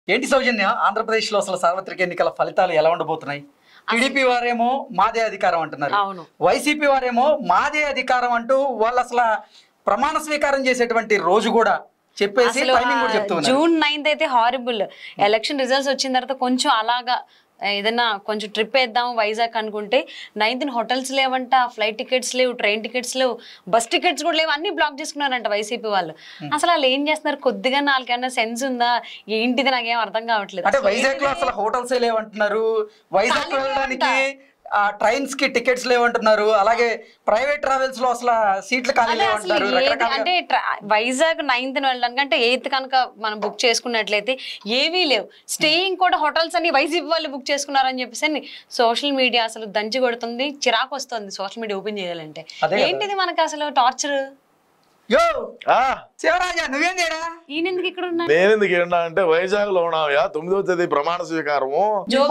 ఏంటి సౌజన్య ఆంధ్రప్రదేశ్ లో అసలు సార్వత్రిక ఎన్నికల ఫలితాలు ఎలా ఉండబోతున్నాయి టీడీపీ వారేమో మాదే అధికారం అంటున్నారు అవును వైసీపీ వారేమో మాదే అధికారం అంటూ వాళ్ళు అసలు ప్రమాణ స్వీకారం చేసేటువంటి రోజు కూడా చెప్పేసి అసలు టైమింగ్ కూడా చెప్తున్నారు జూన్ నైన్త్ అయితే హారిబుల్ ఎలక్షన్ రిజల్ట్స్ వచ్చిన తర్వాత కొంచెం అలాగా ఏదైనా కొంచెం ట్రిప్ వేద్దాం వైజాగ్ అనుకుంటే నైన్త్ హోటల్స్ లేవంట ఫ్లైట్ టికెట్స్ లేవు ట్రైన్ టికెట్స్ లేవు బస్ టికెట్స్ కూడా లేవు అన్ని బ్లాక్ చేసుకున్నారంట వైసీపీ వాళ్ళు అసలు వాళ్ళు ఏం చేస్తున్నారు కొద్దిగా నాలుగైనా సెన్స్ ఉందా ఏంటిది నాకేం అర్థం కావట్లేదు అంటే అసలు వైజాగ్ లో అసలు హోటల్స్ లేవంటున్నారు వైజాగ్ ఖాళీగా వెళ్ళడానికి ఆ ట్రైన్స్ కి టికెట్స్ లేవంటున్నారు అలాగే ప్రైవేట్ ట్రావెల్స్ లో అసలు సీట్లు ఖాళీ అదే అసలు లేవంటున్నారు ఏది రకరకాల అంటే ట్రా- వైజాగ్ నైన్త్ వెళ్ళడానికి అంటే ఎయిత్ కనుక మనం బుక్ చేసుకున్నట్లయితే ఏవీ లేవు స్టేయింగ్ కూడా హోటల్స్ అన్ని వైసీపీ వాళ్ళు బుక్ చేసుకున్నారని చెప్పేసి సోషల్ మీడియా అసలు దంచి కొడుతుంది చిరాకు వస్తుంది సోషల్ మీడియా ఓపెన్ చేయాలంటే అదే కదా. ఏంటిది మనకి అసలు టార్చర్ యో ఆ, శివరాజా నువ్వేం చేయరా ఈయన ఎందుకు ఇక్కడ ఉన్నా నేను ఎందుకు ఏంటా అంటే వైజాగ్ లో ఉన్నావా తొమ్మిదో తేదీ ప్రమాణ స్వీకారము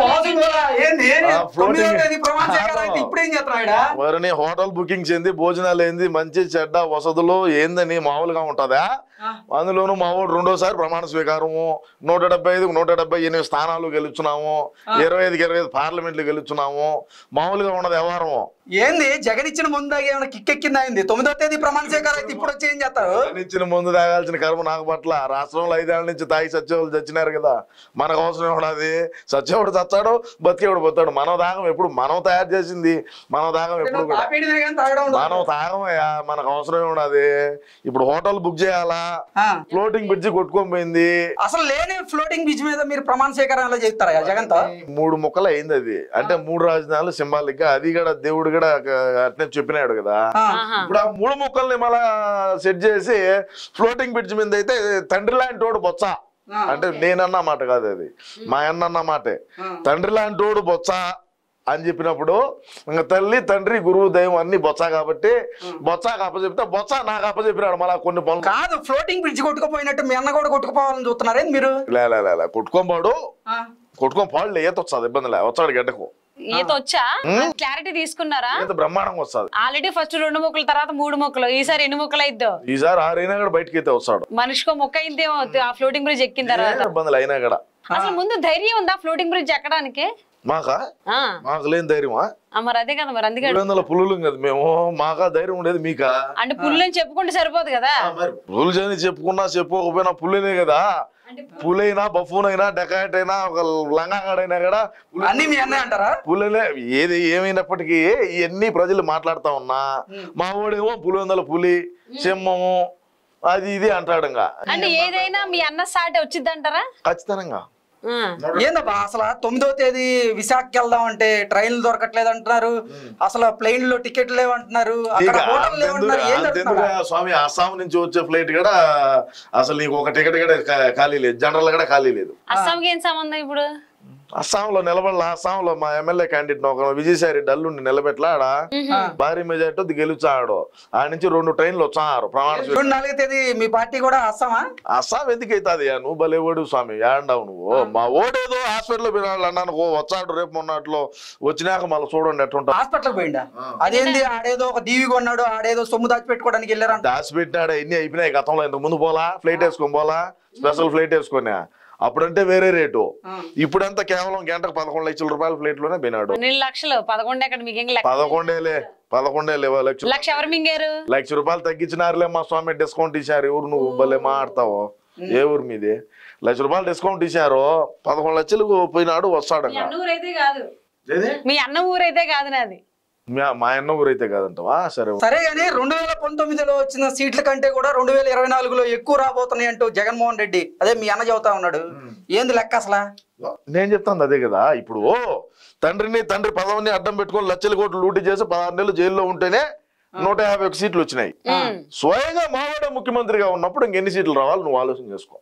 ఏంది ఆ, floating. తొమ్మిదవ తేదీ ప్రమాణ స్వీకారం అయితే ఇప్పుడు ఏం చేస్తున్నాడా వారిని హోటల్ బుకింగ్స్ ఏంది భోజనాలు ఏంది మంచి చెడ్డ వసతులు ఏందని మామూలుగా ఉంటుందా అందులోనూ మా వాడు రెండోసారి ప్రమాణ స్వీకారము నూట డెబ్బై ఐదుకు నూట డెబ్బై ఎనిమిది స్థానాలు గెలుచున్నాము ఇరవై ఐదుకి ఇరవై ఐదు పార్లమెంట్లు గెలుచున్నాము మామూలుగా ఉన్నది వ్యవహారం ఏంది జగన్ ఇచ్చిన ముందు ఏమైనా కిక్కెక్కిందా ఏంది తొమ్మిదో తేదీ ప్రమాణ స్వీకారం అయితే ఇప్పుడు వచ్చి ఏం చేస్తారు ఇచ్చిన ముందు తాగాల్సిన కర్మ నాకు పట్ల రాష్ట్రంలో ఐదేళ్ల నుంచి తాగి సత్యవాళ్ళు చచ్చినారు కదా మనకు అవసరం ఉన్నది సత్యవాడు చచ్చాడు బతికేవాడు పోతాడు మనం దాగం ఎప్పుడు మనం తయారు చేసింది మనం దాగం ఎప్పుడు కూడా తాపేయడమే కానీ తాగడం ఉండదు. మనం తాగమయ్యా మనకు అవసరం ఉన్నది ఇప్పుడు హోటల్ బుక్ చేయాలా ఆ. ఫ్లోటింగ్ బ్రిడ్జి కొట్టుకొని పోయింది అసలు లేని ఫ్లోటింగ్ బీచ్ మీద మీరు ప్రమాణ స్వీకారం ఎలా చేస్తారా జగన్ తో మూడు ముక్కలు అయింది అది అంటే మూడు రాజధానులు సింబాలిక్ గా అది కూడా దేవుడు కూడా అట్నే చెప్పినాడు కదా ఆ. ఆహా. ఇప్పుడు ఆ మూడు ముక్కల్ని మళ్ళా సెట్ చేసి ఫ్లోటింగ్ బ్రిడ్జ్ మీద అయితే తండ్రి లాంటి వాడు బొచ్చ ఆ. అంటే నేనన్న మాట కాదు అది మా అన్న అన్న మాటే ఆ. తండ్రి లాంటి వాడు బొచ్చ అని చెప్పినప్పుడు ఇంకా తల్లి తండ్రి గురువు దైవం అన్ని బొచ్చ కాబట్టి బొచ్చాకు అప్పచెప్తే బొచ్చ నాకు అప్పచెప్పినాడు మళ్ళా కొన్ని పనులు కాదు ఫ్లోటింగ్ బ్రిడ్జ్ కొట్టుకుపోయినట్టు మీ అన్న కూడా కొట్టుకుపోవాలని చూస్తున్నారేంది మీరు లే లే, లే, లే కొట్టుకోంబాడు ఆ. కొట్టుకొని పాడు ఈత వస్తుంది ఇబ్బంది లే వచ్చాడు గడ్డకు ఈత వచ్చా క్లారిటీ తీసుకున్నారా ఈత బ్రహ్మాండంగా వస్తుంది ఆల్రెడీ ఫస్ట్ రెండు ముక్కల తర్వాత మూడు ముక్కలు ఈసారి ఎన్ని ముక్కలు అయిద్దో ఈసారి ఆరైనా కూడా బయటకి అయితే వస్తాడు మనిషికో మొక్క అయిందేమో ఆ ఫ్లోటింగ్ బ్రిడ్జ్ ఎక్కిన తర్వాత ఇబ్బందులు అయినా కూడా అసలు ముందు ధైర్యం ఉందా ఫ్లోటింగ్ బ్రిడ్జ్ ఎక్కడానికి మాకా ఆ మాకు లేని ధైర్యమా ఆ, మరి అదే కదా మరి అందుకే ఏడు వందల పులులు కదా మేము మాకా ధైర్యం ఉండేది మీకా అంటే పుల్లని చెప్పుకుంటే సరిపోదు కదా మరి పులులు చేయని చెప్పుకున్నా చెప్పుకోకపోయినా పుల్లనే కదా పులైనా బఫూనైనా డెకాయట్ అయినా ఒక లంగాగాడైనా కూడా పులి- అన్ని మీ అన్నయ్య అంటారా పులినే ఏది ఏమైనప్పటికీ ఇవన్నీ ప్రజలు మాట్లాడుతా ఉన్నా మా వాడేమో పులివెందల పులి సింహము అది ఇది అంటాడు ఇంకా అంటే ఏదైనా మీ అన్న సాటి వచ్చిందంటారా ఖచ్చితంగా ఏందబ్బా అసలు తొమ్మిదో తేదీ విశాఖకి వెళ్దాం అంటే ట్రైన్లు దొరకట్లేదు అంటున్నారు అసలు ప్లేన్ లో టికెట్ లేవంటున్నారు అక్కడ ఇక హోటల్ లేవంటున్నారు ఏం అంతెందుకు జరుగుతుందా? స్వామి అస్సాం నుంచి వచ్చే ఫ్లైట్ కూడా అసలు నీకు ఒక టికెట్ కూడా కా- ఖాళీ లేదు జనరల్ కూడా ఖాళీ లేదు అస్సాంకి ఏం సంబంధం ఇప్పుడు అస్సాంలో నిలబడాల అస్సాంలో మా ఎమ్మెల్యే క్యాండిడేట్ ఒక విజయసాయి రెడ్డి అల్లుండి నిలబెట్లా ఆడ భారీ మెజార్టీ గెలుచాడు ఆ నుంచి రెండు ట్రైన్లు వచ్చారు ప్రమాణ స్వీ- జూన్ నాలుగో తేదీ మీ పార్టీ కూడా అస్సామా అస్సాం ఎందుకు అవుతుంది నువ్వు భలే ఓడు స్వామి ఏడండావు నువ్వు మా ఓడేదో హాస్పిటల్ పోయినాడు అన్నాను ఓ వచ్చాడు రేపు మొన్నట్లో వచ్చినాక మళ్ళీ చూడండి ఎట్టుంటా హాస్పిటల్ పోయిండా అదేంది ఆడేదో ఒక దీవి కొన్నాడు ఆడేదో సొమ్ము దాచిపెట్టుకోవడానికి వెళ్ళారంట దాచి పెట్టినాడు ఎన్ని అయిపోయినాయి గతంలో ఇంతకు ముందు పోలా ఫ్లైట్ వేసుకొని పోలా స్పెషల్ ఫ్లైట్ వేసుకొని అప్పుడంటే వేరే రేటు ఇప్పుడంతా కేవలం గంటకు పదకొండు లక్షల రూపాయల ఫ్లైట్ లోనే పోయినాడు పన్నెండు లక్షలు పదకొండు ఎక్కడ మీకు లెక్క పదకొండేలే పదకొండేలే లక్ష లక్ష ఎవరు మింగారు లక్ష రూపాయలు తగ్గించినారులే మా స్వామి డిస్కౌంట్ ఇచ్చారు ఎవరు నువ్వు భలే మాట్లాడతావు ఏ ఊరు మీది లక్ష రూపాయలు డిస్కౌంట్ ఇచ్చారు పదకొండు లక్షలు పోయినాడు వస్తాడు మీ ఇంకా. అన్న ఊరైతే కాదు ఏది? మీ అన్న ఊరైతే కాదు నాది మా- మా అన్న ఊరైతే కాదంటావా సరే సరే కానీ రెండు వేల పంతొమ్మిదిలో వచ్చిన సీట్ల కంటే కూడా రెండు వేల ఇరవై నాలుగులో ఎక్కువ రాబోతున్నాయి అంటూ జగన్మోహన్ రెడ్డి అదే మీ అన్న చెబుతా ఉన్నాడు ఏంది లెక్క అసలు నేను చెప్తాను అదే కదా ఇప్పుడు తండ్రిని తండ్రి పదవిని అడ్డం పెట్టుకొని లక్షల కోట్లు లూటీ చేసి పదహారు నెలలు జైల్లో ఉంటేనే నూట యాభై ఒక సీట్లు వచ్చినాయి స్వయంగా మావాడే ముఖ్యమంత్రిగా ఉన్నప్పుడు ఇంకెన్ని సీట్లు రావాలి నువ్వు ఆలోచన చేసుకో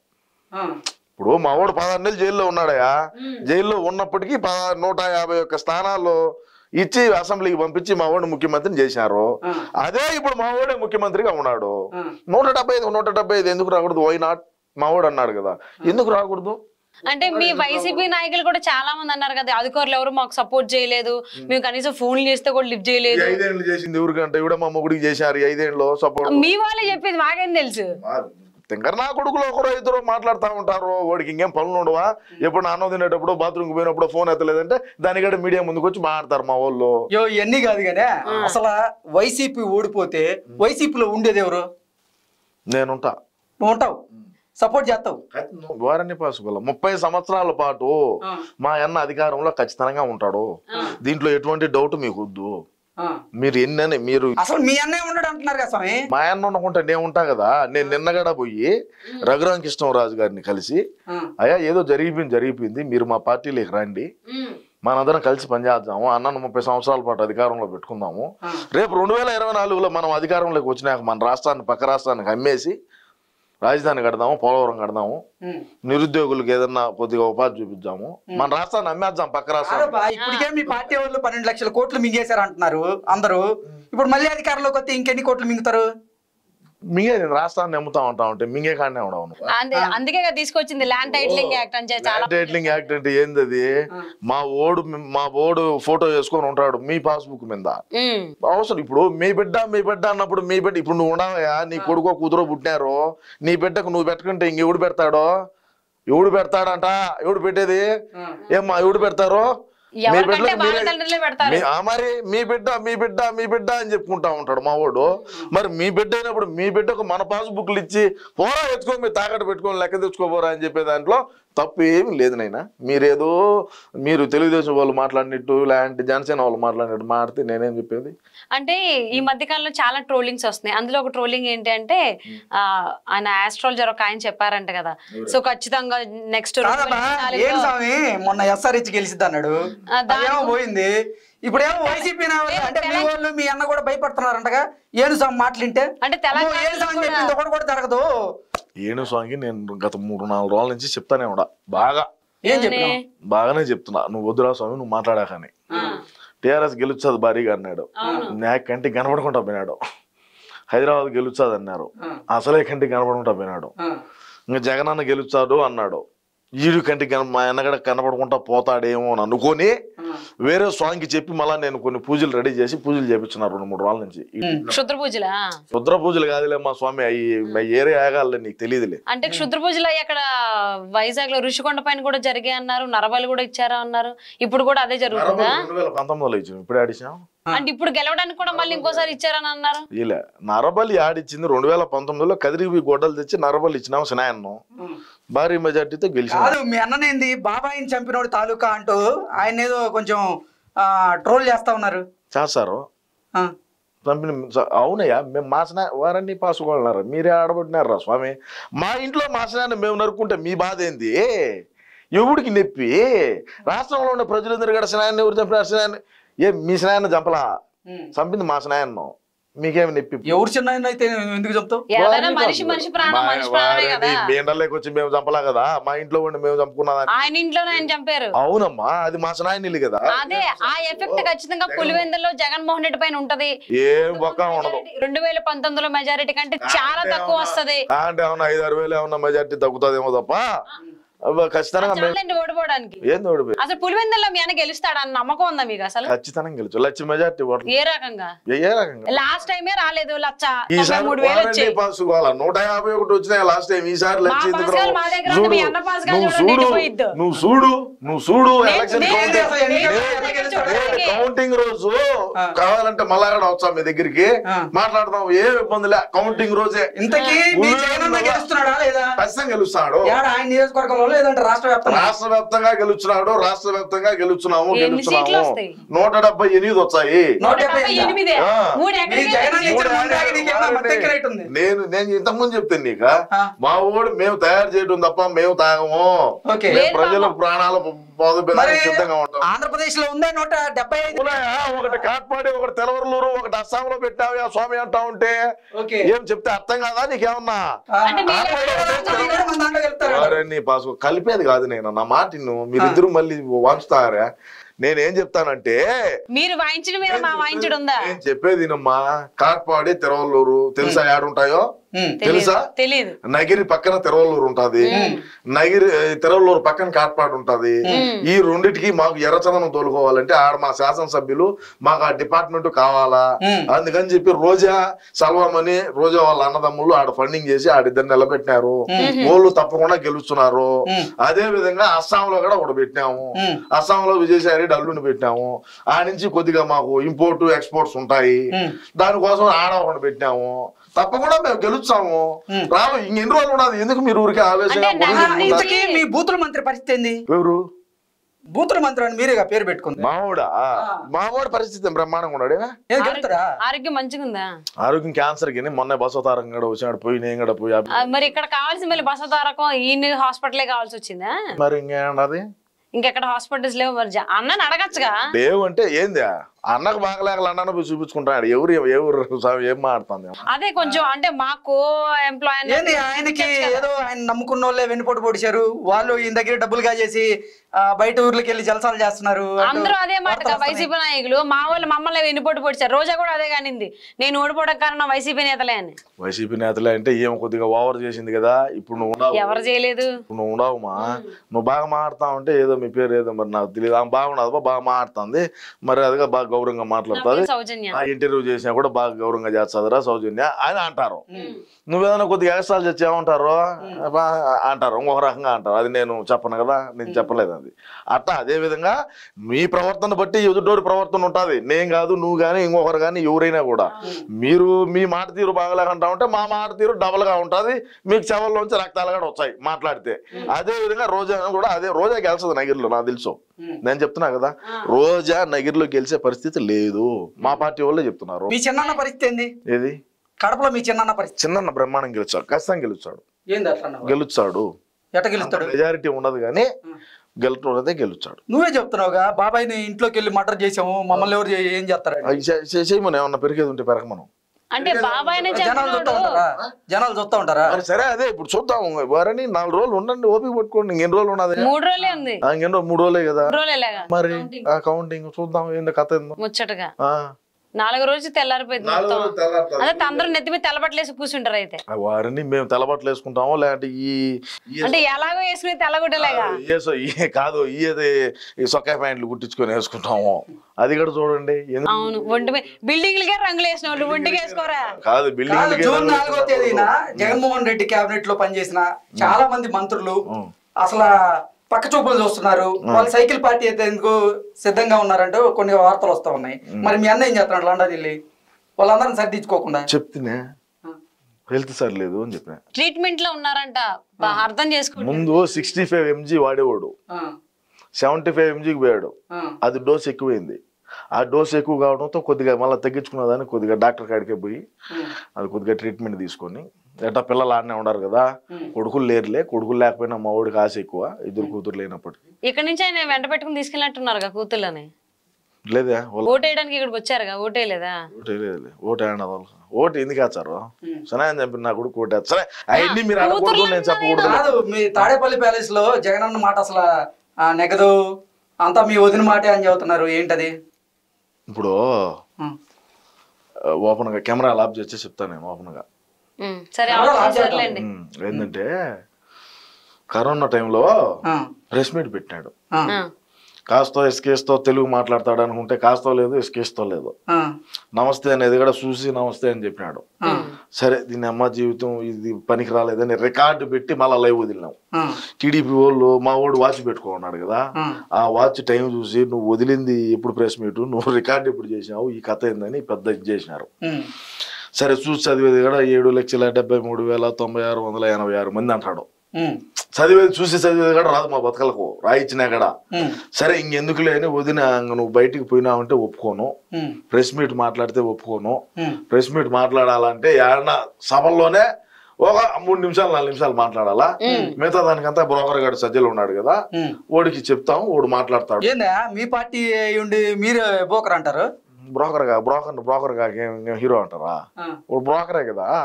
ఇప్పుడు మావాడు పదహారు నెలలు జైల్లో ఉన్నాడయా జైల్లో ఉన్నప్పటికీ పదహారు నూట యాభై ఒక్క స్థానాలు ఇచ్చి అసెంబ్లీకి పంపించి మావాడిని ముఖ్యమంత్రిని చేశారు అదే ఇప్పుడు మావాడే ముఖ్యమంత్రిగా ఉన్నాడు నూట డెబ్బై ఐదు నూట డెబ్బై ఐదు ఎందుకు రాకూడదు వై నాట్ మావాడు అన్నాడు కదా ఎందుకు రాకూడదు అంటే మీ వైసీపీ నాయకులు కూడా చాలా మంది అన్నారు కదా అధికారులు ఎవరు మాకు సపోర్ట్ చేయలేదు మేము కనీసం ఫోన్లు చేస్తే కూడా లిఫ్ట్ ఈ చేయలేదు ఐదేళ్ళు చేసింది ఎవరికంటే కూడా మా మొగుడికి చేశారు ఈ ఐదేళ్ళు సపోర్ట్ మీ వాళ్ళే చెప్పేది మాకేం తెలుసు తింకర నా కొడుకులు ఒకరు ఇద్దరు మాట్లాడుతూ ఉంటారు వాడికి ఇంకేం పనులు ఉండవా ఎప్పుడు నా అన్నం తినేటప్పుడు బాత్రూమ్కి పోయినప్పుడు ఫోన్ ఎత్తలేదంటే దానికంటే మీడియా ముందుకు వచ్చి మాట్లాడతారు మా వాళ్ళు యో ఇవన్నీ కాదు కానీ అసలు వైసీపీ ఓడిపోతే వైసీపీలో ఉండేది ఎవరు నేనుంటా నువ్వు ఉంటావు సపోర్ట్ చేస్తావు వారని పాసుకోవాలి ముప్పై సంవత్సరాల పాటు మా అన్న అధికారంలో ఖచ్చితంగా ఉంటాడు దీంట్లో ఎటువంటి డౌట్ మీకు వద్దు మీరు ఎన్నని మీరు అసలు మీ అన్నయ్య ఉండడు అంటున్నారు కదా స్వామి మా అన్న ఉండకుంటే నేను ఉంటా కదా నేను నిన్నగడ పోయి రఘురామ కృష్ణరాజు గారిని కలిసి అయ్యా ఏదో జరిగిపోయింది జరిగిపోయింది మీరు మా పార్టీలోకి రండి మనందరం కలిసి పనిచేద్దాము అన్నను ముప్పై సంవత్సరాల పాటు అధికారంలో పెట్టుకుందాము రేపు రెండు వేల ఇరవై నాలుగులో మనం అధికారంలోకి వచ్చినాక మన రాష్ట్రాన్ని పక్క రాష్ట్రానికి అమ్మేసి రాజధాని కడదాము పోలవరం కడదాము ఉమ్. నిరుద్యోగులకు ఏదన్నా కొద్దిగా ఉపాధి చూపిద్దాము మన రాష్ట్రాన్ని అమ్మేద్దాం పక్క రాష్ట్రాన్ని కాదబ్బా, ఇప్పటికే మీ పార్టీ వాళ్ళు పన్నెండు లక్షల కోట్లు మింగేశారు అంటున్నారు అందరూ ఇప్పుడు మళ్ళీ అధికారంలోకి వస్తే ఇంకెన్ని కోట్లు మింగుతారు మింగే నేను రాష్ట్రాన్ని అమ్ముతా ఉంటా ఉంటే మింగే కాడనే ఉండవు అందే అందుకే కదా తీసుకొచ్చింది ల్యాండ్ టైటిలింగ్ యాక్ట్ అని చెప్పి చాలా టైటిలింగ్ యాక్ట్ అంటే ఏంది అది మా ఓడు మా ఓడు ఫోటో వేసుకొని ఉంటాడు మీ పాస్బుక్ మీద ఉమ్. అవసరం ఇప్పుడు మీ బిడ్డ మీ బిడ్డ అన్నప్పుడు మీ బిడ్డ ఇప్పుడు నువ్వు ఉండవయా నీ కొడుకో కూతురో పుట్టినారు నీ బిడ్డకు నువ్వు పెట్టకుంటే ఇంకెవడు పెడతాడో ఎవడు పెడతాడంట ఎవడు పెట్టేది ఏమ్మా ఎవడు పెడతారు మీ ఎవరికంటే బిడ్డలకు వాళ్ళ మీరే- తండ్రులే పెడతారు మీ- ఆ మరి మీ బిడ్డ మీ బిడ్డ మీ బిడ్డ అని చెప్పుకుంటా ఉంటాడు మా వాడు మరి మీ బిడ్డ అయినప్పుడు మీ బిడ్డకు మన పాస్బుక్లు ఇచ్చి పోరా ఎత్తుకో మీరు తాకట్టు పెట్టుకొని లెక్క తెచ్చుకోపోరా అని చెప్పే దాంట్లో తప్పు ఏమి లేదు నైనా మీరేదో మీరు తెలుగుదేశం వాళ్ళు మాట్లాడినట్టు లేదంటే జనసేన వాళ్ళు మాట్లాడినట్టు మాడితే నేనేం చెప్పేది అంటే ఈ మధ్య కాలంలో చాలా ట్రోలింగ్స్ వస్తున్నాయి అందులో ఒక ట్రోలింగ్ ఏంటి అంటే ఆ, ఆయన ఆస్ట్రాలజర్ ఒక ఆయన చెప్పారంట కదా సో ఖచ్చితంగా నెక్స్ట్ కాదబ్బా ఏం స్వామి మొన్న ఎస్ఆర్హెచ్ గెలిచిద్ది అన్నాడు ఆ, దాని- అదేమో పోయింది ఇప్పుడేమో వైసీపీ అంటే మీ వాళ్ళు మీ అన్న కూడా భయపడుతున్నారంటగా ఏను స్వామి మాటలింటే అంటే తెలంగాణలో ఏను స్వామి కూడా- చెప్పింది ఒకటి కూడా జరగదు ఏను స్వామికి నేను గత మూడు నాలుగు రోజుల నుంచి చెప్తానే ఉన్నా బాగా ఏం చెప్పినావు బాగానే చెప్తున్నా నువ్వు వద్దురా స్వామి నువ్వు మాట్లాడాకని టీఆర్ఎస్ గెలుస్తుంది భారీగా అన్నాడు నాకు కంటికి కనపడకుండా పోయినాడు హైదరాబాద్ గెలుస్తుంది అన్నారు అసలే కంటికి కనపడకుండా పోయినాడు ఇంకా జగనన్న గెలుస్తాడు అన్నాడు ఈడు కంటికి కన మా అన్నగడ కనపడకుండా పోతాడేమో అని అనుకొని వేరే స్వామికి చెప్పి మళ్ళీ నేను కొన్ని పూజలు రెడీ చేసి పూజలు చేపించిన రెండు మూడు రోజుల నుంచి ఈ క్షుద్ర పూజలా రుద్ర పూజలు కాదులే మా స్వామి అవి ఏరే ఆగాలి నీకు తెలియదులే అంటే క్షుద్ర పూజలు అయ్యి అక్కడ వైజాగ్ లో ఋషికొండ పైన కూడా జరిగాయి అన్నారు నరబలి కూడా ఇచ్చారా అన్నారు ఇప్పుడు కూడా అదే జరుగుతుందా రెండు వేల పంతొమ్మిదిలో ఇచ్చాం ఇప్పుడు ఆడిచాం అంటే ఇప్పుడు గెలవడానికి కూడా మళ్ళీ ఇంకోసారి ఇచ్చారని అన్నారు ఇలా నరబలి ఆడిచ్చింది రెండు వేల పంతొమ్మిదిలో కదిరివి గొడ్డలు తెచ్చి నరబలి ఇచ్చినాం సినాయన్ను భారీ మెజార్టీతో గెలిచినాం కాదు మీ అన్ననేంది బాబాయిని చంపినోడు తాలూకా అంటూ ఆయన ఏదో కొంచెం ట్రోల్ చేస్తా ఉన్నారు చేస్తారు ఆ. చంపిన అవునయ్యా మేము మాసన వారన్నీ పాసుకోవాలన్నారు మీరే ఆడబడినారా స్వామి మా ఇంట్లో మాసనాన్ని మేము నరుక్కుంటే మీ బాధ ఏంది ఎవడికి నొప్పి రాష్ట్రంలో ఉన్న ప్రజలందరూ కూడా స్నాయాన్ని ఎవరు చంపినారు స్నాయాన్ని ఏ మీ స్నాయాన్ని చంపలా చంపింది మా స్నాయాన్ని మీకేమి నొప్పి ఎవరు చిన్న ఆయన అయితే నువ్వు ఎందుకు చెప్తావు ఏదైనా మనిషి మనిషి ప్రాణం మనిషి ప్రాణమే కదా మీ ఎండలోకి వచ్చి మేము చంపలా కదా మా ఇంట్లో ఉండి మేము చంపుకున్నదాన్ని ఆయన ఇంట్లోనే ఆయన చంపారు అవునమ్మా అది మా స్నాయన్ని కదా అదే ఆ ఎఫెక్ట్ ఖచ్చితంగా పులివెందులో జగన్మోహన్ రెడ్డి పైన ఉంటది ఏం బొక్క ఉండదు రెండు వేల పంతొమ్మిదిలో మెజారిటీ కంటే చాలా తక్కువ వస్తది అంటే ఏమన్నా ఐదు ఆరు వేలు ఏమన్నా మెజార్టీ తగ్గుతుందేమో తప్ప అబ్బా, ఖచ్చితంగా మేము చాలండి ఓడిపోవడానికి ఏంది ఓడిపోయి అసలు పులివెందుల్లో మీ ఆయన గెలుస్తాడు అన్న నమ్మకం ఉందా మీకు అసలు ఖచ్చితంగా గెలుచు లక్ష మెజార్టీ ఓట్లు ఏ రకంగా ఏ- ఏ రకంగా లాస్ట్ టైమే రాలేదు లచ్చ తొంభై ఈసారి మూడు వేలు వారంటీ వచ్చాయి పాస్ కావాలా నూట యాభై ఒకటి వచ్చినాయి లాస్ట్ టైం ఈసారి లక్ష మా ఎందుకు పాస్ కావాలి, రావు? మా దగ్గర ఉంది, చూడు మీ అన్న పాస్ కావాలి, నువ్వు చూడండి, చూడు ఎటుపోయిద్దో. నువ్వు చూడు నువ్వు చూడు నేను- ఎలక్షన్ నేను కౌంటింగ్ అసలు ఎన్ని నేను రోజులు దగ్గర గెలుస్తాడు? చూడడానికి. కౌంటింగ్ రోజు కావాలంటే మళ్ళా కూడా వచ్చా మీ దగ్గరికి ఆ. మాట్లాడదాం ఏం ఇబ్బంది లే కౌంటింగ్ రోజే ఇంతకీ మీ ఊళ్ళో జగనన్న ఉన్న- గెలుస్తున్నాడా లేదా ఖచ్చితంగా గెలుస్తాడు ఏడ ఆయన నియోజకవర్గంలో లేదంటే రాష్ట్ర వ్యాప్తంగా రాష్ట్ర వ్యాప్తంగా గెలుచున్నాడు రాష్ట్ర వ్యాప్తంగా గెలుచున్నాము ఎన్ని సీట్లు గెలుచున్నాము వస్తాయి? నూట డెబ్బై ఎనిమిది వచ్చాయి నూట నూట డెబ్బై డెబ్బై ఎనిమిదా? ఎనిమిదే. ఆ. మూడు మీ ఎకరాలు జగనన్న ఇచ్చి- ఇచ్చిన ముందు ఆగి నీకేమన్నా మత్తు ఎక్కి రేట్ ఉంది నేను నేను ఇంతకుముందు చెప్తాను నీక ఆ. మా ఊడు మేము తయారు చేయడం తప్ప మేము తాగము ఓకే మేము లేదు ప్రజల పాపం. ప్రాణాలు మరి పొందడానికి సిద్ధంగా ఉంటాం ఆంధ్రప్రదేశ్ లో ఉందే నూట డెబ్బై ఐదు ఉన్నాయా? ఒకటి కాట్పాడి ఒకటి తెలవరలూరు ఒకటి అస్సాంలో పెట్టావు ఆ స్వామి అంటా ఉంటే ఓకే ఏం చెప్తే అర్థం కాదా నీకేమన్నా ఆ. అంటే మీరు కాట్పాడి ఎక్కడ ఒకటి అది కూడా మన దాంట్లో గెలుపుతారు వారని పాసుకో కలిపేది కాదు నేను నా మాట నిన్ను మీరిద్దరు మళ్ళీ వంచుతారా నేనేం చెప్తానంటే మీరు వాయించడం మీద మా వాయించడం ఉందా నేను చెప్పేది వినమ్మా కాట్పాడి తిరువల్లూరు తెలుసా ఏడుంటాయో ఉమ్. తెలుసా తెలీదు నగిరి పక్కన తిరువల్లూరు ఉంటది నగిరి తిరువల్లూరు పక్కన కాట్పాడు ఉంటది ఈ రెండిటికి మాకు ఎర్రచందనం తోలుకోవాలంటే ఆడ మా శాసనసభ్యులు మాకు ఆ డిపార్ట్మెంట్ కావాలా ఉమ్. అందుకని చెప్పి రోజా సల్వామని రోజా వాళ్ళ అన్నదమ్ములు ఆడ ఫండింగ్ చేసి ఆడిద్దరు నిలబెట్టినారు వాళ్ళు తప్పకుండా గెలుస్తున్నారు అదే విధంగా అస్సాంలో కూడా ఒకటి పెట్టినాము ఉమ్. అస్సాంలో విజయసాయి రెడ్డి అల్లుని పెట్టాము ఆ నుంచి కొద్దిగా మాకు ఇంపోర్ట్ ఎక్స్పోర్ట్స్ ఉంటాయి ఉమ్. దానికోసం ఆడ ఒకటి పెట్టాము తప్పకుండా మేము గెలుస్తాము రాము ఇంకెన్ని రోజులు ఉన్నది ఎందుకు మీరు ఊరికే ఆవేశంగా అంటే గొడవ నా- చేసుకుంటారు? ఇంతకీ మీ బూతుల మంత్రి పరిస్థితి ఏంది ఎవరు బూతుల మంత్రి అని మీరేగా పేరు పెట్టుకుంది మామూడా మామూడు పరిస్థితి బ్రహ్మాండంగా ఉన్నాడు ఏం చెప్తారా ఆరోగ్యం మంచిగా ఉందా ఆరోగ్యం క్యాన్సర్ కి మొన్న బసవతారం కూడా వచ్చినాడు పోయి నేను కూడా పోయి ఆ, మరి ఇక్కడ కావాల్సిన మళ్ళీ బస తారకం ఈ హాస్పిటలే కావాల్సి వచ్చిందా మరి ఇంకేమన్నది ఇంకెక్కడ హాస్పిటల్స్ లేవు మరి జ- అన్నని అడగచ్చుగా లేవు అంటే ఏంది అన్నకు బాగలేక లండన్ పోయి చూపించుకుంటాడు ఎవరు ఎవరు ఏం మాడుతుంది అదే కొంచెం అంటే మాకు ఎంప్లాయ్ ఏంది ఆయనకి ఏదో ఆయన నమ్ముకున్న వాళ్ళే వెన్నుపోటు పొడిచారు వాళ్ళు ఈయన దగ్గర డబ్బులు కాజేసి ఆ, బయట ఊర్లకి వెళ్ళి జలసాలు చేస్తున్నారు అంటూ అందరూ అదే మాట వార్తలు వస్తున్నాయి. వైసీపీ నాయకులు మా వాళ్ళు మమ్మల్ని వెన్నుపోటు పొడిచారు రోజా కూడా అదే కానింది నేను ఓడిపోవడం కారణం వైసీపీ నేతలే అని వైసీపీ నేతలే అంటే ఏం కొద్దిగా ఓవర్ చేసింది కదా ఇప్పుడు నువ్వు ఉండవు ఎవరు చేయలేదు ఇప్పుడు నువ్వు ఉండవుమా నువ్వు బాగా మాట్లాడుతా ఉంటే ఏదో మీ పేరు ఏదో మరి నాకు తెలియదు ఆమె బాగున్నది బా, బాగా మాట్లాడుతుంది మరి అదిగా బాగా గౌరవంగా నా మాట్లాడుతుంది పేరు సౌజన్య ఆ ఇంటర్వ్యూ చేసినా కూడా బాగా గౌరవంగా చేస్తుందిరా సౌజన్య అని అంటారు నువ్వేదైనా కొద్దిగా ఎక్స్ట్రాలు చేసి ఏమంటారు బా అంటారు ఇంకొక రకంగా అంటారు అది నేను చెప్పను కదా నేను చెప్పలేదు అది అట్లా అదే విధంగా మీ ప్రవర్తన బట్టి ఎదుటోరి ప్రవర్తన ఉంటుంది నేను కాదు నువ్వు కానీ ఇంకొకరు కానీ ఎవరైనా కూడా మీరు మీ మాట తీరు బాగలేకంటా ఉంటే మా మాట తీరు డబల్ గా ఉంటుంది మీకు చెవల్లోంచి రక్తాలు కూడా వచ్చాయి మాట్లాడితే అదే విధంగా రోజా కూడా అదే రోజా గెలుస్తుంది నగిరిలో నాకు తెలుసు నేను చెప్తున్నా కదా రోజా నగిరిలో గెలిచే పరిస్థితి లేదు మా పార్టీ వాళ్ళే చెప్తున్నారు మీ చిన్న పరిస్థితి ఏంది ఏది కడపలో మీ చిన్న పరిస్థితి చిన్న బ్రహ్మాండం గెలుచాడు ఖచ్చితంగా గెలుచాడు ఏంది అట్లా అన్నావు? గెలుచాడు ఎట్ట గెలుస్తాడు మెజారిటీ ఉండదు కానీ గెలుచున్నదే గెలుచాడు నువ్వే చెప్తున్నావుగా బాబాయ్ని ఇంట్లోకి వెళ్ళి మర్డర్ చేసాము మమ్మల్ని ఎవరు చే- ఏం చేస్తారని అది చే- చే- చేయమని ఏమన్నా పెరిగేది ఉంటే పెరగమను అంటే బాబాయ్నే జనాలు చూస్తా చెప్పినాడు ఉంటారా జనాలు చూస్తా ఉంటారా మరి సరే అదే ఇప్పుడు చూద్దాం వారని నాలుగు రోజులు ఉండండి ఓపిక పట్టుకోండి ఇంకెన్ని రోజులు ఉన్నది మూడు రోజులే ఉంది ఆ, ఇంకెన్ని రోజులు మూడు రోజులే కదా మూడు రోజులేగా మరి ఆ కౌంటింగ్ చూద్దాం ఏందో కథ ఏందో ముచ్చటగా ఆ. నాలుగు రోజు తెల్లారిపోయింది నాలుగు మొత్తం రోజులు తెల్లారుతుంది. అదే అందరూ నెత్తి మీద తెల్లబట్టలేసి కూర్చుంటారు అయితే ఆ వారిని మేము తెల్లబట్టలు వేసుకుంటామో లేదంటే ఈ ఈ- అంటే ఎలాగో వేసుకుని తెల్లగుడ్డలేగా ఏ సో- ఏ కాదు ఈ అదే ఈ సొక్కాయ ప్యాంట్లు కుట్టించుకొని వేసుకుంటాము అది కూడా చూడండి ఎందుకు అవును ఒంటి మీద బిల్డింగ్లకే రంగులు వేసిన వాళ్ళు ఒంటికి వేసుకోరా కాదు కాదు, బిల్డింగ్ జూన్ నాలుగో తేదీన జగన్మోహన్ రెడ్డి కేబినెట్ లో పనిచేసిన చాలా మంది మంత్రులు అసలు పక్క చూపులు చూస్తున్నారు వాళ్ళు సైకిల్ పార్టీ అయితే ఎందుకు సిద్ధంగా ఉన్నారంటూ కొన్ని వార్తలు వస్తా ఉన్నాయి మరి మీ అన్న ఏం చేస్తున్నాడు లండన్ వెళ్ళి వాళ్ళందరిని సర్దించుకోకుండా చెప్తేనే హెల్త్ సరిలేదు అని చెప్పిన ట్రీట్మెంట్ లో ఉన్నారంట బా అర్థం చేసుకోండి ముందు సిక్స్టీ ఫైవ్ ఎంజీ వాడేవాడు ఆ, సెవెంటీ ఫైవ్ ఎంజీకి పోయాడు ఆ, అది డోస్ ఎక్కువైంది ఆ డోస్ ఎక్కువ కావడంతో కొద్దిగా మళ్ళీ తగ్గించుకున్నదాన్ని కొద్దిగా డాక్టర్ కాడికే పోయి ఉమ్, అది కొద్దిగా ట్రీట్మెంట్ తీసుకొని ఎట్లా పిల్లలు ఆడనే ఉండరు కదా కొడుకులు లేరులే కొడుకులు లేకపోయినా మా వాడికి ఆశ ఎక్కువ ఇద్దరు కూతురు లేనప్పటికీ ఇక్కడ నుంచి ఆయన వెంట పెట్టుకుని తీసుకెళ్ళినట్టున్నారు కూతుర్లని లేదా వాళ్ళ ఓటు వేయడానికి ఇక్కడికి వచ్చారుగా ఓటే లేదా ఓటు లేదులే ఓటు ఏమన్నా వాళ్ళు ఓటు ఎందుకు వేస్తారు సనాయని చంపిన నా కొడుకు ఓటు వేస్తారు. సరే అవన్నీ మీరు అడగకూడదు నేను చెప్పకూడదు కాదు మీ తాడేపల్లి ప్యాలెస్ లో జగన్ అన్న మాట అసలు ఆ, నెగదు అంతా మీ వదిన మాటే అని చెబుతున్నారు ఏంటది ఇప్పుడు ఉమ్, ఓపెన్ గా కెమెరా ఆఫ్ చేసి చెప్తాను నేను ఓపెన్ గా ఉమ్, సరే ఎవరో అవసరం రాజా సర్లేండి ఉమ్, ఏంటంటే కరోనా టైంలో ఆ, ప్రెస్ మీట్ పెట్టాడు ఆ, ఆ, కాస్తో ఎస్కేస్తో తెలుగు మాట్లాడతాడు అనుకుంటే కాస్తో లేదు ఎస్కేస్తో లేదు ఆ, నమస్తే అనేది కూడా చూసి నమస్తే అని చెప్పినాడు సరే దీని అమ్మ జీవితం ఇది పనికి రాలేదని రికార్డు పెట్టి మళ్ళీ లైవ్ వదిలినాం ఆ, టీడీపీ వాళ్ళు మా వాడు వాచ్ పెట్టుకున్నాడు కదా ఆ. ఆ వాచ్ టైం చూసి నువ్వు వదిలింది ఎప్పుడు ప్రెస్ మీట్ నువ్వు రికార్డు ఎప్పుడు చేసినావు ఈ కథ ఏందని పెద్ద ఇది చేసినారు ఉమ్, సరే చూసి చదివేది కూడా ఏడు లక్షల డెబ్బై మూడు వేల తొంభై ఆరు వందల ఎనభై ఆరు మంది అంటాడు ఉమ్, చదివేది చూసి చదివేది కూడా రాదు మా బతకలకు రాయిచ్చినా కూడా ఉమ్, సరే ఇంకెందుకులే అని వదిన ఇంక నువ్వు బయటికి పోయినావంటే ఒప్పుకోను ఉమ్, ప్రెస్ మీట్ మాట్లాడితే ఒప్పుకోను ఉమ్, ప్రెస్ మీట్ మాట్లాడాలంటే ఏడన్నా సభల్లోనే ఒక మూడు నిమిషాలు నాలుగు నిమిషాలు మాట్లాడాలా మిగతా దానికంతా బ్రోకర్ గారు సజ్జలు ఉన్నాడు కదా ఉమ్. ఓడికి చెప్తాం ఓడు మాట్లాడతాడు ఏందా మీ పార్టీ అయి ఉండి మీరు బోకర్ అంటారు బ్రోకర్ గా బ్రోకర్ బ్రోకర్ గా ఏం- ఏం హీరో అంటారా ఆ, ఓడు బ్రోకరే కదా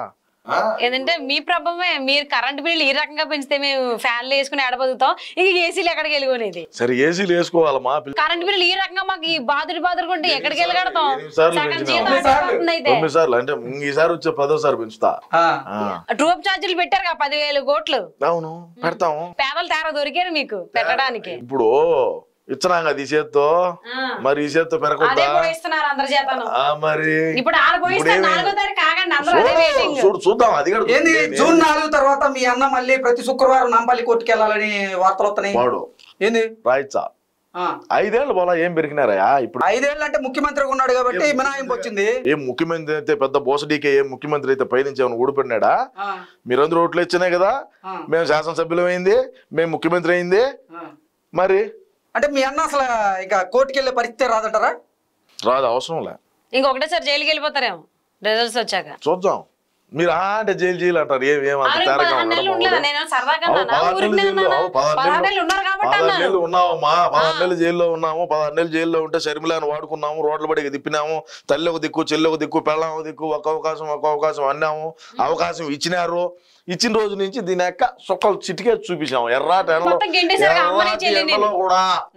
ఆ? ఏంటంటే మీ ప్రభావమే మీరు కరెంట్ బిల్లు ఈ రకంగా పెంచితే మేము ఫ్యాన్లు వేసుకుని ఎడబదుతాం ఇక ఏసీలు ఎక్కడికి వెళ్ళుకునేది సరే ఏసీలు వేసుకోవాలమ్మా పిల్ల- కరెంట్ బిల్లు ఈ రకంగా మాకు ఈ బాదుడు బాదుడు కొంటే ఎక్కడికి వెళ్ళగడతాం ఎనిమిది సార్లు సగం పెంచినాం. జీతం ఎనిమిది సార్లు. అయిపోతుంది అయితే తొమ్మిది సార్లు అంటే ఈసారి వచ్చే పదోసారి పెంచుతా ఆ. ఆ. ట్రూప్ ఛార్జీలు పెట్టారు కదా పదివేలు కోట్లు అవును పెడతాము పేదలు తేరా దొరికారు మీకు పెట్టడానికి ఇప్పుడు ఇచ్చినాం కదా ఈ చేత్తో ఆ. మరి ఈ చేత్తో అదే పెరగొద్దా కూడా ఇస్తున్నారు అందరి చేతను ఆ, మరి ఇప్పుడు ఆడ పోయిస్తారు ఇప్పుడేమి? నాలుగో తారీఖు ఆగండి అందరూ అదే చూడు, వెయిటింగ్ చూడు చూద్దాం అది కూడా ఏంది నేను- జూన్ నాలుగు తర్వాత మీ అన్న మళ్ళీ ప్రతి శుక్రవారం నాంపల్లి కోర్టుకి వెళ్ళాలని వార్తలు వస్తున్నాయి వాడు ఏంది రాయిచ్చా ఆ. ఐదేళ్ళు పోలా ఏం పెరిగినారా ఇప్పుడు ఐదేళ్ళు అంటే ముఖ్యమంత్రిగా ఉన్నాడు కాబట్టి మినహాయింపు వచ్చింది ఏం ముఖ్యమంత్రి అయితే పెద్ద బోసడీకే ఏం ముఖ్యమంత్రి అయితే పైనుంచి ఏమైనా ఊడిపడినాడా ఆ. మీరందరూ ఓట్లు ఇచ్చినాయి కదా ఆ. మేము శాసనసభ్యులం అయింది మేము ముఖ్యమంత్రి అయింది ఆ. మరి అంటే మీ అన్న అసలు ఇక కోర్టుకి వెళ్ళే పరిస్థితి రాదంటారా రాదు అవసరం లే ఇంకొకటేసారి జైలుకి వెళ్ళిపోతారేమో రిజల్ట్స్ వచ్చాక చూద్దాం మీరు ఆ అంటే జైలు జైలు అంటారు ఏం ఏం అంత ఆరు తేరగా పదహారు ఉండడం నెలలు ఉండలేదా బాగోదు. నేను సరదాగా అవు, అన్నానా? పదహారు ఊరికనే నెలలు జైల్లో, అన్నానా? అవు, పదహారు పదహారు నెలలు- నెలలు ఉన్నారు కాబట్టి పదహారు అన్నాను నెలలు ఉన్నామమ్మా పదహారు నెలలు జైల్లో ఉన్నాము పదహారు నెలలు జైల్లో ఉంటే షర్మిలాను వాడుకున్నాము రోడ్ల బడికి తిప్పినాము తల్లి ఒక దిక్కు చెల్లి ఒక దిక్కు పెళ్ళం ఒక దిక్కు ఒక అవకాశం ఒక అవకాశం అన్నాము అవకాశం ఇచ్చినారు ఇచ్చిన రోజు నుంచి దీని యొక్క సుక్కలు చిటికే చూపించాము ఎర్రాటి ఎండలో మొత్తం గెంటేశారు అమ్మని ఎర్రాటి చెల్లిని. ఎండలో కూడా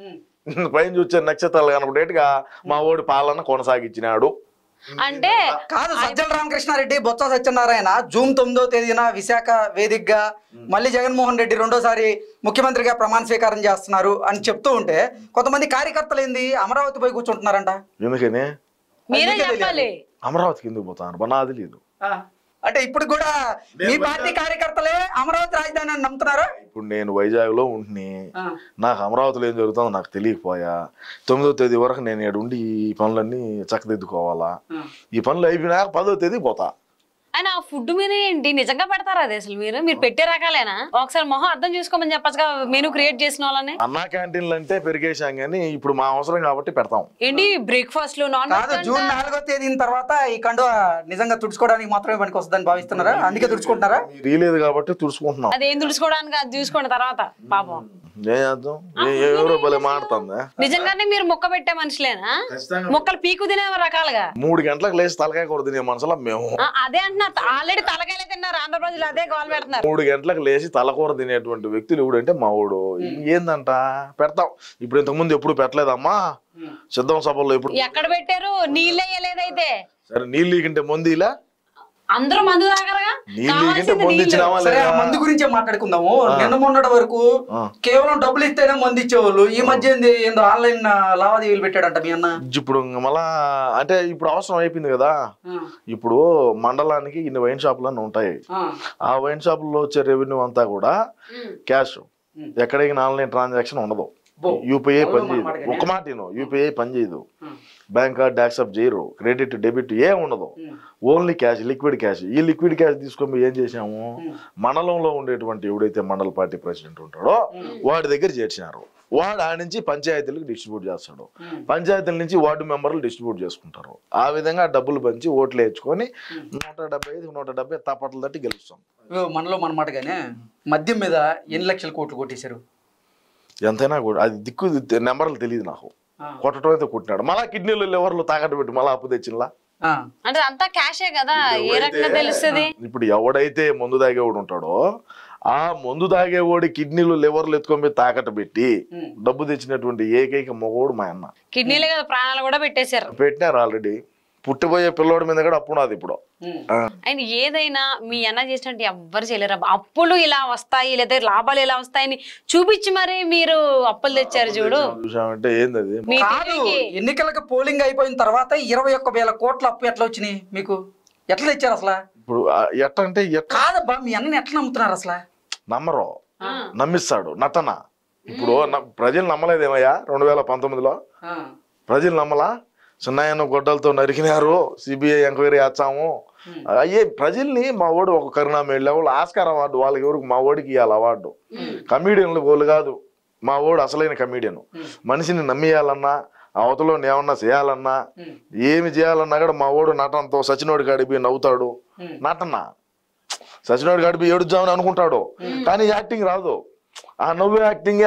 పైన చూసే నక్షత్రాలు కనపడేట్టుగా మా ఓడి పాలన కొనసాగించినాడు అంటే కాదు సజ్జల రామకృష్ణారెడ్డి బొత్స సత్యనారాయణ జూన్ తొమ్మిదో తేదీన విశాఖ వేదికగా మళ్ళీ జగన్మోహన్ రెడ్డి రెండోసారి ముఖ్యమంత్రిగా ప్రమాణ స్వీకారం చేస్తున్నారు అని చెప్తూ ఉంటే కొంతమంది కార్యకర్తలు ఏంది అమరావతి పోయి కూర్చుంటున్నారంట ఎందుకని మీరే అందుకే చెప్పాలి అమరావతికి ఎందుకు పోతాను బనాది లేదు ఆ. అంటే ఇప్పుడు కూడా మీ పార్టీ కార్యకర్తలే అమరావతి రాజధాని అని నమ్ముతున్నారా ఇప్పుడు నేను వైజాగ్ లో ఉంటుని ఆ. నాకు అమరావతిలో ఏం జరుగుతుందో నాకు తెలియకపోయా తొమ్మిదో తేదీ వరకు నేను ఇక్కడ ఉండి ఈ పనులన్నీ చక్కదిద్దుకోవాలా ఆ. ఈ పనులు అయిపోయినాక పదో తేదీ పోతా ఆయన ఆ ఫుడ్ మెనూ ఏంటి నిజంగా పెడతారా అది అసలు మీరు మీరు పెట్టే రకాలేనా ఒకసారి మొహం అర్థం చూసుకోమని చెప్పచ్చుగా మెనూ క్రియేట్ చేసిన వాళ్ళని అన్నా క్యాంటీన్లు అంటే పెరిగేశాం కానీ ఇప్పుడు మా అవసరం కాబట్టి పెడతాం ఏంటి బ్రేక్ఫాస్ట్ లో నాన్ కాదు వెజ్ జూన్ నాలుగో తేదీ తర్వాత ఈ కండువ నిజంగా తుడుచుకోవడానికి మాత్రమే పనికి వస్తుందని భావిస్తున్నారా అందుకే తుడుచుకుంటున్నారా మీరు ఇలేదు కాబట్టి తుడుచుకుంటున్నాం అదేం తుడుచుకోవడానికి అది చూసుకోండి తర్వాత పాపం ఏం చేద్దాం ఏ- ఏ- ఎవరో భలే మాడుతుందా నిజంగానే మీరు మొక్క పెట్టే మనుషులేనా మొక్కలు పీకు తినే రకాలుగా మూడు గంటలకు లేచి తలకాయ కూర తినే మనసులో మేము ఆ, అదే అంటున్నారు ఆల్రెడీ తలకాయలే తిన్నారు ఆంధ్రప్రదేశ్ అదే గోల్ పెడుతున్నారు మూడు గంటలకు లేచి తలకూర తినేటువంటి వ్యక్తులు ఎవడంటే మా ఊడు ఏందంట పెడతాం ఇప్పుడు ఇంతకుముందు ఎప్పుడు పెట్టలేదమ్మా సిద్ధం సభల్లో ఇప్పుడు ఎక్కడ పెట్టారు నీళ్ళు వేయలేదైతే సరే నీళ్ళు లీకంటే ముందు ఇలా అందరూ మందు తాగరగా నీళ్ళు లీకంటే కావాల్సింది ముందు నీళ్ళు. ఇచ్చినావా సరే ఆ లేదా? మందు గురించే మాట్లాడుకుందాము నిన్న మొన్నటి వరకు ఆ. కేవలం డబ్బులు ఇస్తేనే మందు ఇచ్చేవాళ్ళు ఈ మధ్య ఏంది ఏందో ఆన్లైన్ లావాదేవీలు పెట్టాడంట మీ అన్న ఇప్పుడు ఇంక మళ్ళా అంటే ఇప్పుడు అవసరం అయిపోయింది కదా ఇప్పుడు మండలానికి ఇన్ని వైన్ షాపులు అన్నీ ఉంటాయి ఆ. ఆ వైన్ షాపుల్లో వచ్చే రెవెన్యూ అంతా కూడా ఉమ్. క్యాష్ ఉమ్. ఎక్కడికి ఆన్లైన్ ట్రాన్సాక్షన్ ఉండదు బో. యూపీఐ అవును పని చేయదు అన్నమాట ఒక మాట విను యూపీఐ పని చేయదు ఉమ్. బ్యాంక్ కార్డ్ యాక్సెప్ట్ చేయరు క్రెడిట్ డెబిట్ ఏం ఉండదు ఉమ్. ఓన్లీ క్యాష్ లిక్విడ్ క్యాష్ ఈ లిక్విడ్ క్యాష్ తీసుకొని ఏం చేసాము ఉమ్. మండలంలో ఉండేటువంటి ఎవడైతే మండల పార్టీ ప్రెసిడెంట్ ఉంటాడో వాడి దగ్గర చేర్చినారు వాడు ఆ నుంచి పంచాయతీలకు డిస్ట్రిబ్యూట్ చేస్తాడు ఉమ్. పంచాయతీల నుంచి వార్డు మెంబర్లు డిస్ట్రిబ్యూట్ చేసుకుంటారు ఆ విధంగా డబ్బులు పంచి ఓట్లు వేయించుకొని నూట డెబ్బై ఐదు నూట డెబ్బై తప్పట్లు తట్టి గెలుస్తాం ఇగో మనలో మన మాటగానే మద్యం మీద ఎన్ని లక్షల కోట్లు కొట్టేశారు ఎంతైనా కూడా అది దిక్కు నెంబర్లు తెలియదు నాకు ఆ. కొట్టడం అయితే కొట్టినాడు మళ్ళా కిడ్నీలు లివర్లు తాకట్టు పెట్టి మళ్ళీ అప్పు తెచ్చినలా ఆ. అంటే అంతా క్యాషే కదా ఏ రకంగా తెలుస్తుంది ఇప్పుడు ఎవడైతే మందు తాగేవాడు ఉంటాడో ఆ మందు తాగేవాడి కిడ్నీలు లివర్లు ఎత్తుకొని పోయి తాకట్టు పెట్టి ఉమ్. డబ్బు తెచ్చినటువంటి ఏకైక మగవాడు మా అన్న కిడ్నీలే కదా ప్రాణాలు కూడా పెట్టేశారు పెట్టినారు ఆల్రెడీ పుట్టిపోయే పిల్లోడి మీద కూడా అప్పు నాది ఇప్పుడు ఉమ్. ఆ, ఆయన ఏదైనా మీ అన్న చేసినట్టు ఎవ్వరు చేయలేరు అబ్బా. అప్పులు ఇలా వస్తాయి లేదా లాభాలు ఇలా వస్తాయని చూపించి మరి మీరు అప్పులు తెచ్చారు చూడు చూసామంటే ఏంది అది మీ కాదు తెలివికి ఎన్నికలకు పోలింగ్ అయిపోయిన తర్వాత ఇరవై ఒక్క వేల కోట్ల అప్పు ఎట్లా వచ్చినాయి మీకు ఎట్లా తెచ్చారు అసలు ఇప్పుడు ఆ, ఎట్ట అంటే ఎట్ట కాదబ్బా మీ అన్నని ఎట్లా నమ్ముతున్నారు అసలు నమ్మరు ఆ. నమ్మిస్తాడు నటన ఇప్పుడు న- ప్రజలు నమ్మలేదేమయ్యా రెండు వేల పంతొమ్మిదిలో ఆ. ప్రజలు నమ్మలా చిన్నాయన గొడ్డలతో నరికినారు సిబిఐ ఎంక్వైరీ వేస్తాము అయ్యే ప్రజల్ని మా వాడు ఒక కరుణామేళ లెవెల్ ఆస్కార్ అవార్డు వాళ్ళకి ఎవరికి మా వాడికి ఇవ్వాలి అవార్డు కమీడియన్లు వాళ్ళు కాదు మా వాడు అసలైన కమీడియన్ మనిషిని నమ్మేయాలన్నా అవతలో ఏమన్నా చేయాలన్నా ఉమ్. ఏమి చేయాలన్నా కూడా మా వాడు నటనతో సచినోడి కాడిపోయి నవ్వుతాడు ఉమ్. నటన సచినోడి కాడిపోయి ఏడుద్దామని అనుకుంటాడు కానీ యాక్టింగ్ రాదు ఆ నవ్వు యాక్టింగ్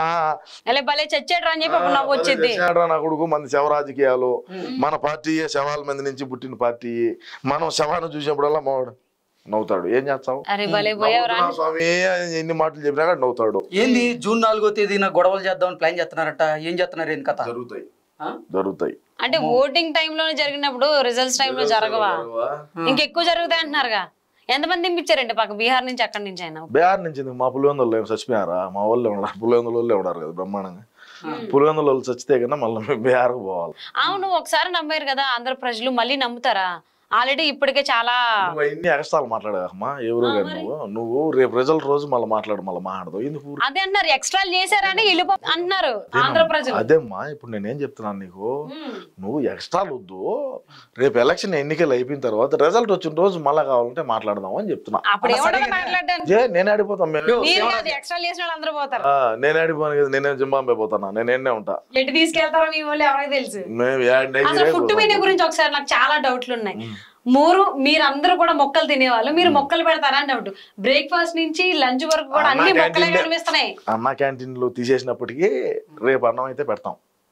అలా భలే చచ్చాడు అని చెప్పి అప్పుడు నవ్వు వచ్చింది నా కొడుకు మంది శవ రాజకీయాలు మన పార్టీ శవాల మంది నుంచి పుట్టిన పార్టీ మనం శవాన్ని చూసినప్పుడల్లా మావాడు నవ్వుతాడు ఏం చేస్తావు అరే భలే పోయావురా నవ్వుతున్నా స్వామి ఎన్ని మాటలు చెప్పినా కానీ నవ్వుతాడు ఏంది జూన్ నాలుగో తేదీన గొడవలు చేద్దామని ప్లాన్ చేస్తున్నారట ఏం చేస్తున్నారు ఏంది కథ జరుగుతాయి ఆ? జరుగుతాయి అంటే ఓటింగ్ టైంలోనే జరిగినప్పుడు రిజల్ట్స్ టైంలో జరగవా ఇంకెక్కువ జరుగుతాయి అంటున్నారుగా ఎంతమంది దింపించారండి పక్క బీహార్ నుంచి అక్కడి నుంచి అయినా బీహార్ నుంచి ఎందుకు? మా పులివెందులు ఏం చచ్చిపోయారా మా వాళ్ళు ఉన్నారు పులివెందుల వాళ్ళే ఉన్నారు కదా బ్రహ్మాండంగా పులివెందుల వాళ్ళు చచ్చితే కన్నా మళ్ళీ మేము బీహార్కి పోవాలి అవును ఒకసారి నమ్మారు కదా ఆంధ్ర ప్రజలు మళ్ళీ నమ్ముతారా ఆల్రెడీ ఇప్పటికే చాలా నువ్వు ఎన్ని ఎక్స్ట్రాలు మాట్లాడమ్మా ఎవరు కానీ నువ్వు నువ్వు రేపు రిజల్ట్ రోజు మళ్ళీ మాట్లాడు మళ్ళీ మాట్లాడదు ఎందుకు అదే అంటున్నారు ఎక్స్ట్రా చేశారని వెళ్ళిపో అంటున్నారు ఆంధ్ర ప్రజలు అదేమ్మా ఇప్పుడు నేనేం చెప్తున్నాను నీకు నువ్వు ఎక్స్ట్రాలు వద్దు రేపు ఎలక్షన్ ఎన్నికలు అయిపోయిన తర్వాత రిజల్ట్ వచ్చిన రోజు మళ్ళా కావాలంటే మాట్లాడదాం అని చెప్తున్నా అప్పుడు ఏమంటారు మాట్లాడడానికి ఏ నేను ఆడిపోతాను మేము మీరు కాదు ఎక్స్ట్రా చేసిన వాళ్ళు అందరూ పోతారు ఆ, నేను ఆడిపోను కదా నేనే జింబాంబే పోతానా నేను ఎన్నే ఉంటా ఎటు తీసుకెళ్తారో మీ వాళ్ళు ఎవరికి తెలుసు మేము యాడ్ నైట్ అసలు ఫుడ్ మెనూ గురించి ఒకసారి నాకు చాలా డౌట్లు ఉన్నాయి మూరు మీరందరూ కూడా మొక్కలు తినేవాళ్ళు మీరు మొక్కలు పెడతారా అని డౌట్ బ్రేక్ఫాస్ట్ నుంచి లంచ్ వరకు కూడా అన్ని అన్నా మొక్కలే canteen లో- కనిపిస్తున్నాయి అన్న క్యాంటీన్లు తీసేసినప్పటికీ రేపు అన్నం అయితే పెడతాం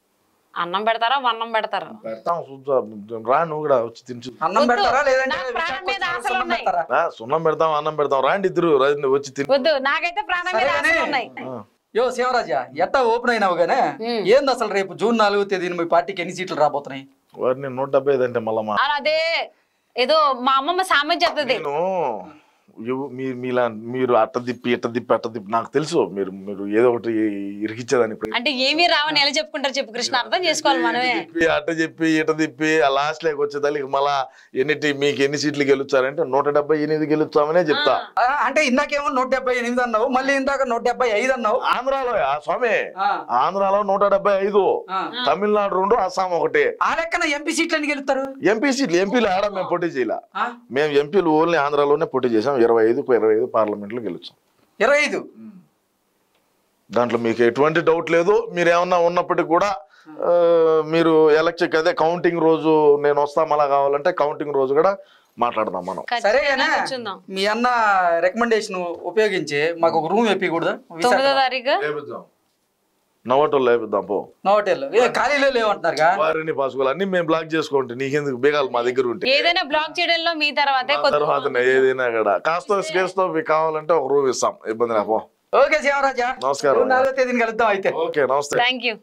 అన్నం పెడతారా వన్నం పెడతారా పెడతాం చూద్దాం. రా నువ్వు కూడా వచ్చి తినచ్చు అన్నం వద్దు. పెడతారా లేదంటే నాకు ప్రాణం మీద విశాఖపట్నం ఆశలు సున్నం ఉన్నాయి. పెడతారా ఆ, సున్నం పెడతాం అన్నం పెడతాం రాండి ఇద్దరు రండి, వచ్చి తిని వద్దు నాకైతే ప్రాణం మీద సరే ఆశలు కానీ- ఉన్నాయి ఆ. యో శివరాజా ఎట్టా ఓపెన్ అయినావు గానే ఉమ్. ఏంది అసలు రేపు జూన్ నాలుగో తేదీన మీ పార్టీకి ఎన్ని సీట్లు రాబోతున్నాయి వారిని నూట డెబ్బై ఐదు అంటే మళ్ళా మా అలా అదే ఏదో మా అమ్మమ్మ సామెత చెప్తుంది నేను ఇవ్- మీ- మీలా మీరు అట్ట తిప్పి ఇట్ట తిప్పి అట్ట తిప్పి నాకు తెలుసు మీరు మీరు ఏదో ఒకటి ఇరికిచ్చేదాన్ని ప్రయత్నం అంటే ఏమీ రావని ఎలా చెప్పుకుంటారు చెప్పు కృష్ణ అర్థం చేసుకోవాలి మనమే తిప్పి అట్ట చెప్పి ఇట తిప్పి ఆ లాస్ట్ లేక వచ్చేదానికి మళ్ళా ఎన్ని మీకు ఎన్ని సీట్లు గెలుస్తారంటే నూట డెబ్బై ఎనిమిది గెలుస్తామనే చెప్తా ఆ, అంటే ఇందాకేమో నూట డెబ్బై ఎనిమిది అన్నావు మళ్ళీ ఇందాక నూట డెబ్బై ఐదు అన్నావు ఆంధ్రాలో ఆ స్వామి ఆ, ఆంధ్రాలో నూట డెబ్బై ఐదు ఆ. తమిళనాడు రెండు అస్సాం ఒకటి ఆ లెక్కన ఎంపీ సీట్లు ఎన్ని గెలుస్తారు ఎంపీ సీట్లు ఎంపీలు ఆడ మేము పోటీ చేయాల ఆ, మేము ఎంపీలు ఓన్లీ ఆంధ్రాలోనే పోటీ చేసాం ఇరవై ఐదు ఇరవై ఐదు పార్లమెంట్లో గెలుచాం ఇరవై ఐదు దాంట్లో మీకు ఎటువంటి డౌట్ లేదు మీరు ఏమన్నా ఉన్నప్పటికీ కూడా ఆ, మీరు ఎలక్షన్ అదే కౌంటింగ్ రోజు నేను వస్తాం అలా కావాలంటే కౌంటింగ్ రోజు కూడా మాట్లాడదాం మనం సరే ఖచ్చితంగా కూర్చుందాం మీ అన్న రికమెండేషన్ ఉపయోగించి మాకు ఒక రూమ్ వేపించకూడదా తొమ్మిదో తారీఖు నవ్వటోళ్ళు లేపిద్దాం పో నోటెల్ ఏ ఖాళీలో లేవంటున్నారుగా వారిని పాసుకోవాలి అన్ని మేము బ్లాక్ చేసుకోండి నీకెందుకు బేగాలి మా దగ్గర ఉంటే ఏదైనా బ్లాక్ చేయడంలో మీ తర్వాతే కొత్త తర్వాత ఏదైనా కూడా కాస్త స్కేస్ తో మీకు కావాలంటే ఒక రూమ్ ఇస్తాం ఇబ్బంది లేపో ఓకే శివరాజా నమస్కారం. జూన్ నాలుగో తేదీని కలుద్దాం అయితే ఓకే నమస్తే థ్యాంక్ యూ